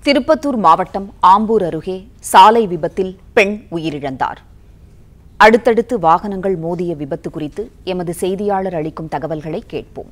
திருப்பத்தூர் மாவட்டம் ஆம்பூர் அருகே சாலை விபத்தில் பெண் உயிரிழந்தார் அடுத்தடுத்து வாகனங்கள் மோதிய விபத்து குறித்து எமது செய்தியாளர் அளிக்கும் தகவல்களை கேட்போம்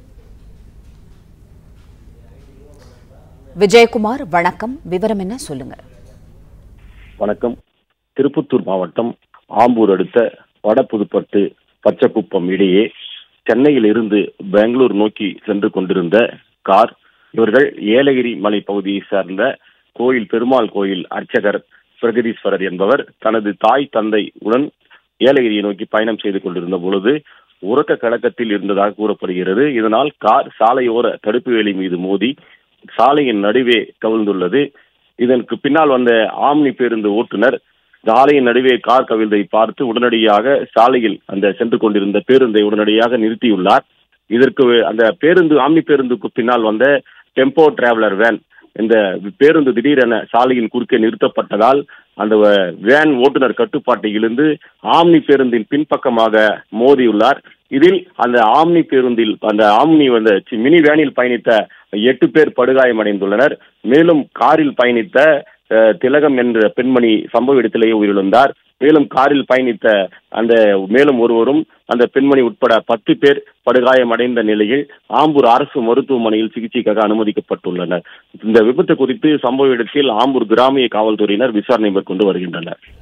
விஜயகுமார் வணக்கம் விவரம் என்ன சொல்லுங்க வணக்கம் திருப்பத்தூர் மாவட்டம் ஆம்பூர் அடுத்த வடபுதுப்பட்டு பச்சைக்குப்பம் இடையே சென்னையில் இருந்து பெங்களூர் நோக்கி சென்று கொண்டிருந்த கார் இவர்கள் ஏலகிரி மலை பகுதியை சார்ந்த கோயில் பெருமாள் கோயில் அர்ச்சகர் பிரகதீஸ்வரர் என்பவர் தனது தாய் தந்தை உடன் ஏலகிரியை நோக்கி பயணம் செய்து கொண்டிருந்த பொழுது உறக்க கலக்கத்தில் இருந்ததாக கூறப்படுகிறது இதனால் கார் சாலையோர தடுப்பு வேலி மீது மோதி சாலையின் நடுவே கவிழ்ந்துள்ளது இதற்கு பின்னால் வந்த ஆம்னி பேருந்து ஓட்டுநர் சாலையின் நடுவே கார் கவிழ்ந்தை பார்த்து உடனடியாக சாலையில் அந்த சென்று கொண்டிருந்த பேருந்தை உடனடியாக நிறுத்தியுள்ளார் இதற்கு அந்த பேருந்து ஆம்னி பேருந்துக்கு பின்னால் வந்த டெம்போ டிராவலர் வேன் இந்த பேருந்து திடீரென சாலையின் குறுக்கே நிறுத்தப்பட்டதால் அந்த வேன் ஓட்டுநர் கட்டுப்பாட்டை இழந்து ஆம்னி பேருந்தின் பின்பக்கமாக மோதியுள்ளார் இதில் அந்த ஆம்னி பேருந்தில் அந்த ஆம்னி வந்த சி- மினி வேனில் பயணித்த எட்டு பேர் படுகாயமடைந்துள்ளனர் மேலும் காரில் பயணித்த அஹ், திலகம் என்ற பெண்மணி சம்பவ இடத்திலேயே உயிரிழந்தார் மேலும் காரில் பயணித்த அந்த மேலும் ஒருவரும் அந்த பெண்மணி உட்பட பத்து பேர் படுகாயமடைந்த நிலையில் ஆம்பூர் அரசு மருத்துவமனையில் சிகிச்சைக்காக அனுமதிக்கப்பட்டுள்ளனர் இந்த விபத்து குறித்து சம்பவ இடத்தில் ஆம்பூர் கிராமிய காவல்துறையினர் விசாரணை மேற்கொண்டு வருகின்றனர்